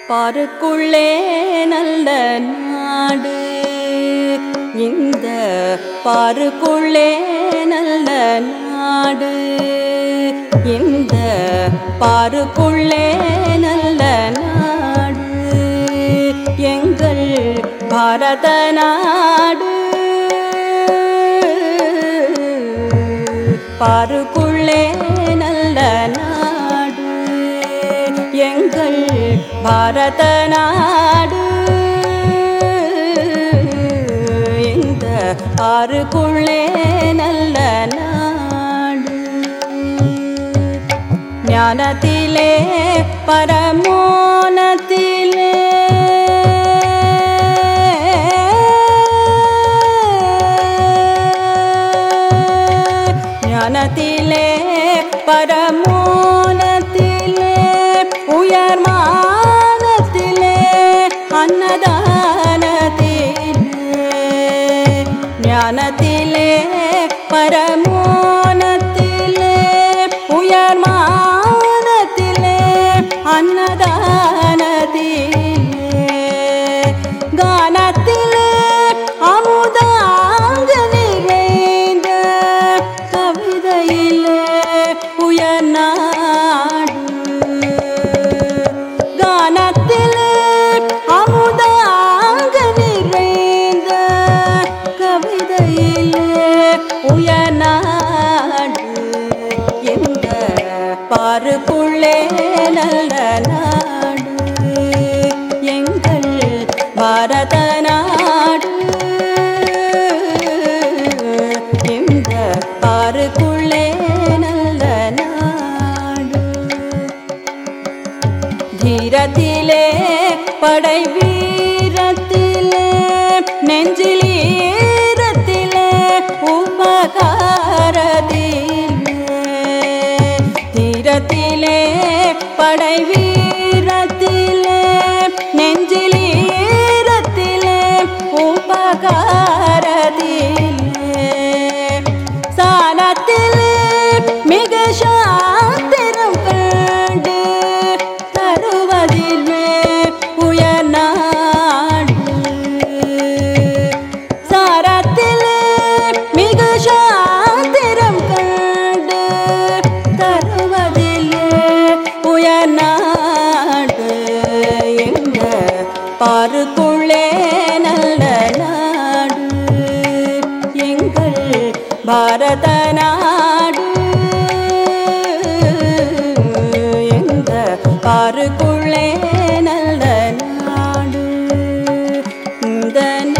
பாருக்குள்ளே நல்ல நாடு இந்த பாருக்குள்ளே நல்ல நாடு இந்த பாருக்குள்ளே நல்ல நாடு எங்கள் பாரத நாடு பாருக்குள்ளே நல்ல நாடு எங்கள் பாரத நாடு இந்த ஆறுக்குள்ளே நல்ல நாடு ஞானத்திலே பரமோனத்திலே ஞானத்திலே பரமோனத்திலே உயர் மானத்திலே அன்னதானத்திலே ஞானத்திலே பரமோனத்திலே உயர் மானத்திலே அன்னதானத்திலே கானத்திலே அமுதாக நிறைந்த கவிதையிலே உயர் நாடு கானத்திலே அமுதாக நிறைந்த கவிதையிலே உயர் நாடு எந்த பாருக்குள்ளே நல்ல நாடு எங்கள் பாரத நாடு இந்த பாருக்குள்ளே நல்ல நாடு தீரத்திலே படை வீரத்திலே நெஞ்சில் ஈரத்திலே உபகாரத்திலே தீரத்திலே படை வீரத்திலே நெஞ்சில் ஈரத்திலே உபகாரத்திலே சாலத்திலே மிக சாத்திரம் கண்டு தருவதிலே உயர் நாடு சாரத்திலே மிக சாத்திரம் கண்டு தருவதிலே உயர் நாடு எங்க பாருக்குள்ளே நல்ல நாடு எங்கள் பாரத நாடு எங்க பாருக்குள்ளே நல்ல நாடு இந்த